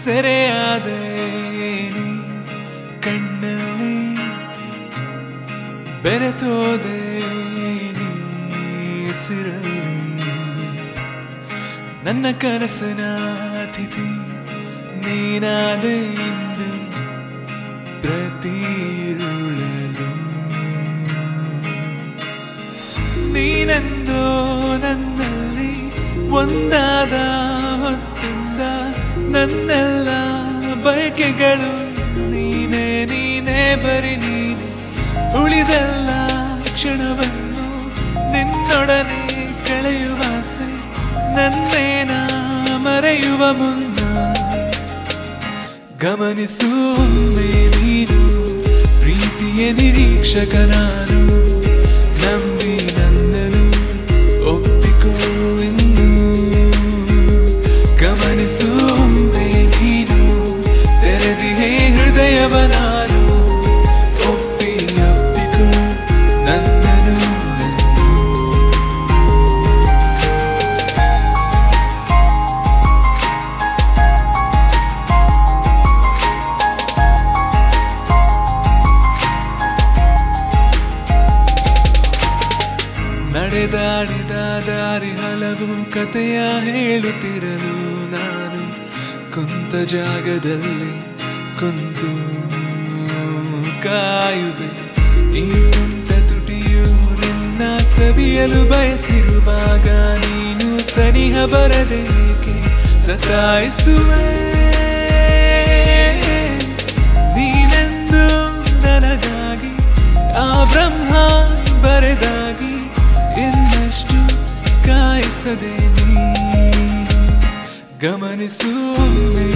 ಸೆರೆಯಾದೆ ನೀ ಕಣ್ಣಲ್ಲಿ ಬೆರೆತೋದೆ ನೀ ಉಸಿರಲ್ಲಿ ನನ್ನ ಕನಸಿನ ಅತಿಥಿ ನೀನಾದೆ ಇಂದು ಪ್ರತಿರುಳಲು ನೀನೆಂದೋ ನನ್ನಲ್ಲಿ ಒಂದಾದ ಹೊತ್ತಿಂದ ನನ್ನೆಲ್ಲ ಬಯಕೆಗಳು ನೀನೇ ನೀನೇ ಬರಿ ನೀನೆ ಉಳಿದೆಲ್ಲ ಕ್ಷಣವನ್ನು ನಿನ್ನೊಡನೆ ಕಳೆಯುವ ಆಸೆ ನನ್ನೇನ ಮರೆಯುವ ಮುನ್ನ ಗಮನಿಸುವೊಮ್ಮೆ ನೀನು ಪ್ರೀತಿಯ ನಿರೀಕ್ಷಕ ನಾನು ನಂಬಿ ನನ್ನನು ಒಪ್ಪಿಕೋ ಇನ್ನು ಗಮನಿಸುವೊಮ್ಮೆ ನೀನು ತೆರೆದಿಹೇ ಹೃದಯವ ನಾನು ಒಪ್ಪಿ ಅಪ್ಪಿಕೋ ನನ್ನನು ಎಂದು. ನಡೆದಾಡಿದ ದಾರಿ ಹಲವು ಕಥೆಯ ಹೇಳುತ್ತಿರಲು ನಾನು ಕುಂತ ಜಾಗದಲ್ಲಿ ಕುಂತು ಕಾಯುವೆ ಈ ಕುಂಟ ತುಟಿಯು ನಿನ್ನ ಸವಿಯಲು ಬಯಸಿರುವಾಗ ನೀನು ಸನಿಹ ಬರದೇಕೆ ಸತಾಯಿಸುವೆ ನೀನೆಂದು ನನಗಾಗಿ ಆ ಬ್ರಹ್ಮ ಬರೆದಾಗಿ ಇನ್ನಷ್ಟು ಕಾಯಿಸದೆ ನೀ ಗಮನಿಸುವೊಮ್ಮೆ